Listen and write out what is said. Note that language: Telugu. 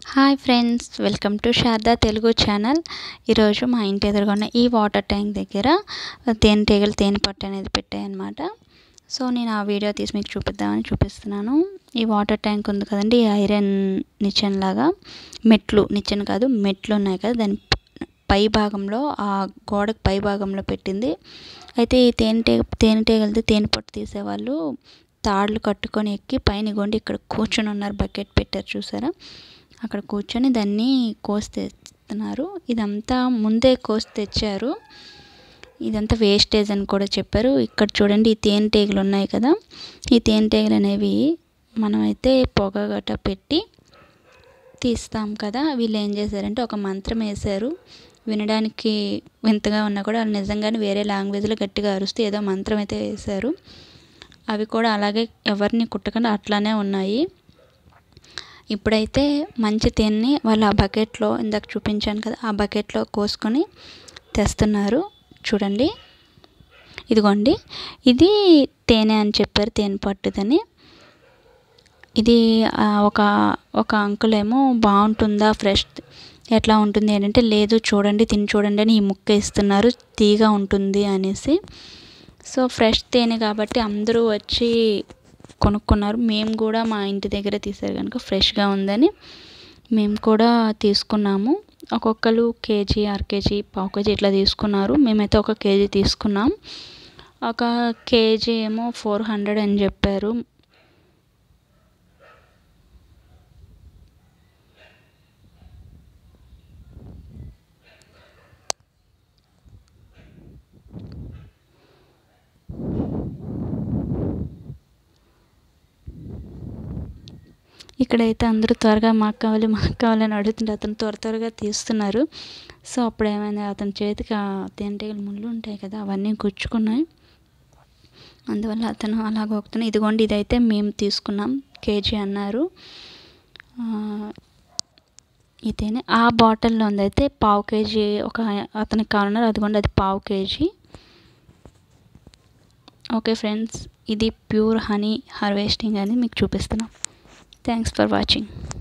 hi friends welcome to Sharada Telugu channel ఈరోజు మా ఇంటి ఎదురుగా ఈ వాటర్ ట్యాంక్ దగ్గర తేనెటీగలు తేనె పట్టు అనేది పెట్టాయన్నమాట సో నేను ఆ వీడియో తీసి మీకు చూపిద్దామని చూపిస్తున్నాను ఈ వాటర్ ట్యాంక్ ఉంది కదండి ఈ ఐరన్ నిచ్చెన్ లాగా మెట్లు నిచ్చెన్ కాదు మెట్లు ఉన్నాయి కదా దాని పై భాగంలో ఆ గోడకు పై భాగంలో పెట్టింది అయితే ఈ తేనెటీగ తేనెటీగలది తేనె పట్టు తీసేవాళ్ళు తాళ్ళు కట్టుకొని ఎక్కి పైన గొండి ఇక్కడ కూర్చొని ఉన్నారు బకెట్ పెట్టారు చూసారా అక్కడ కూర్చొని దాన్ని కోసి తెస్తున్నారు ఇదంతా ముందే కోసి తెచ్చారు ఇదంతా వేస్టేజ్ అని కూడా చెప్పారు ఇక్కడ చూడండి ఈ తేనెటీగలు ఉన్నాయి కదా ఈ తేనెటీగలు అనేవి మనమైతే పొగ గట్ట పెట్టి తీస్తాం కదా వీళ్ళు ఏం చేశారంటే ఒక మంత్రం వేశారు వినడానికి వింతగా ఉన్నా కూడా వాళ్ళు నిజంగానే వేరే లాంగ్వేజ్లో గట్టిగా అరుస్తూ ఏదో మంత్రం అయితే వేశారు అవి కూడా అలాగే ఎవరిని కుట్టకుండా అట్లానే ఉన్నాయి ఇప్పుడైతే మంచి తేనెని వాళ్ళు ఆ బకెట్లో ఇందాక చూపించాను కదా ఆ బకెట్లో కోసుకొని తెస్తున్నారు చూడండి ఇదిగోండి ఇది తేనె అని చెప్పారు తేనె పట్టుదని ఇది ఒక ఒక అంకుల్ ఏమో బాగుంటుందా ఫ్రెష్ ఎట్లా ఉంటుంది ఏంటంటే లేదు చూడండి తిని చూడండి అని ఈ ముక్క ఇస్తున్నారు తీగా ఉంటుంది అనేసి సో ఫ్రెష్ తేనె కాబట్టి అందరూ వచ్చి కొనుక్కున్నారు మేము కూడా మా ఇంటి దగ్గర తీసారు కనుక ఫ్రెష్గా ఉందని మేము కూడా తీసుకున్నాము ఒక్కొక్కరు కేజీ అర కేజీ పావు కేజీ ఇట్లా తీసుకున్నారు మేమైతే ఒక కేజీ తీసుకున్నాం ఒక కేజీ ఏమో ఫోర్ హండ్రెడ్ అని చెప్పారు ఇక్కడైతే అందరూ త్వరగా మాకు కావాలి మాకు కావాలని అడుగుతుంటే అతను త్వర త్వరగా తీస్తున్నారు సో అప్పుడు ఏమైంది అతని చేతికి ఆ తేనెటీగలు ముళ్ళు ఉంటాయి కదా అవన్నీ గుచ్చుకున్నాయి అందువల్ల అతను అలాగ ఒకతను ఇదిగోండి ఇదైతే మేము తీసుకున్నాం కేజీ అన్నారు ఇదేనే ఆ బాటిల్లో అయితే పావు కేజీ ఒక అతనికి కావాలన్నారు అదిగోండి అది పావు కేజీ ఓకే ఫ్రెండ్స్ ఇది ప్యూర్ హనీ హార్వెస్టింగ్ అని మీకు చూపిస్తున్నాం థ్యాంక్స్ ఫర్ వాచింగ్